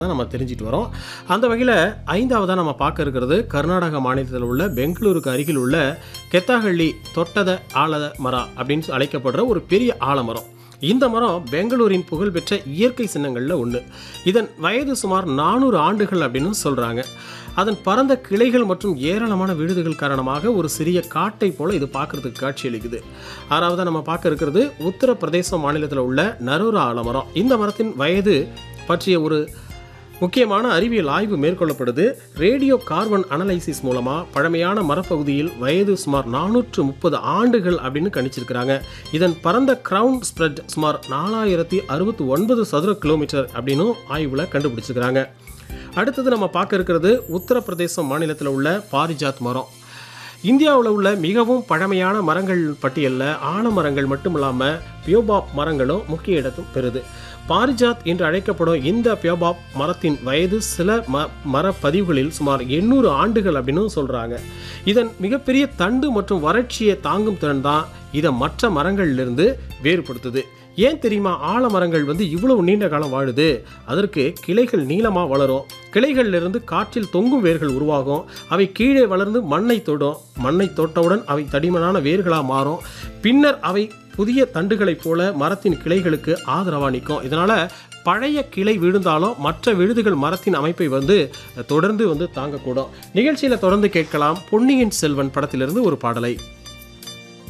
தான் நம்ம தெரிஞ்சிட்டு வரோம் அந்த வகையில் ஐந்தாவதாக நம்ம பார்க்க இருக்கிறது கர்நாடக மாநிலத்தில் உள்ள பெங்களூருக்கு அருகில் உள்ள கெத்தாஹள்ளி தொட்டத ஆலத மரா அப்படின்னு அழைக்கப்படுற ஒரு பெரிய ஆலமரம் இந்த மரம் பெங்களூரின் புகழ்பெற்ற இயற்கை சின்னங்களில் ஒன்று இதன் வயது சுமார் நானூறு ஆண்டுகள் அப்படின்னு சொல்கிறாங்க அதன் பரந்த கிளைகள் மற்றும் ஏராளமான விழுதுகள் காரணமாக ஒரு சிறிய காட்டை போல இது பார்க்கறதுக்கு காட்சியளிக்குது ஆறாவது நம்ம பார்க்க இருக்கிறது உத்தரப்பிரதேச மாநிலத்தில் உள்ள நரோரா ஆலமரம் இந்த மரத்தின் வயது பற்றிய ஒரு முக்கியமான அறிவியல் ஆய்வு மேற்கொள்ளப்படுது ரேடியோ கார்பன் அனலைசிஸ் மூலமா பழமையான மரப்பகுதியில் வயது சுமார் நானூற்று முப்பது ஆண்டுகள் அப்படின்னு கணிச்சிருக்கிறாங்க இதன் பரந்த கிரவுன் ஸ்ப்ரெட் சுமார் நாலாயிரத்தி அறுபத்தி ஒன்பது சதுர கிலோமீட்டர் அப்படின்னு ஆய்வுல கண்டுபிடிச்சிருக்கிறாங்க அடுத்தது நம்ம பார்க்க இருக்கிறது உத்தரப்பிரதேச மாநிலத்தில் உள்ள பாரிஜாத் மரம் இந்தியாவில் உள்ள மிகவும் பழமையான மரங்கள் பட்டியலில் ஆலமரங்கள் மட்டும் இல்லாமல் பியோபாப் மரங்களும் முக்கிய இடத்தும் பெறுது பாரிஜாத் என்று அழைக்கப்படும் இந்த பியோபாப் மரத்தின் வயது சில ம மரப்பதிவுகளில் சுமார் எண்ணூறு ஆண்டுகள் அப்படின்னு சொல்கிறாங்க இதன் மிகப்பெரிய தண்டு மற்றும் வறட்சியை தாங்கும் திறன் தான் இதை மற்ற மரங்களிலிருந்து வேறுபடுத்துது ஏன் தெரியுமா ஆலமரங்கள் வந்து இவ்வளவு நீண்ட காலம் வாழுது அதற்கு கிளைகள் நீளமாக வளரும் கிளைகளிலிருந்து காற்றில் தொங்கும் வேர்கள் உருவாகும் அவை கீழே வளர்ந்து மண்ணை தொடும் மண்ணை தொட்டவுடன் அவை தடிமனான வேர்களாக மாறும் பின்னர் அவை புதிய தண்டுகளைப் போல மரத்தின் கிளைகளுக்கு ஆதரவாக நிற்கும் இதனால் பழைய கிளை விழுந்தாலும் மற்ற விழுதுகள் மரத்தின் அமைப்பை வந்து தொடர்ந்து வந்து தாங்கக்கூடும் நிகழ்ச்சியில் தொடர்ந்து கேட்கலாம் பொன்னியின் செல்வன் படத்திலிருந்து ஒரு பாடலை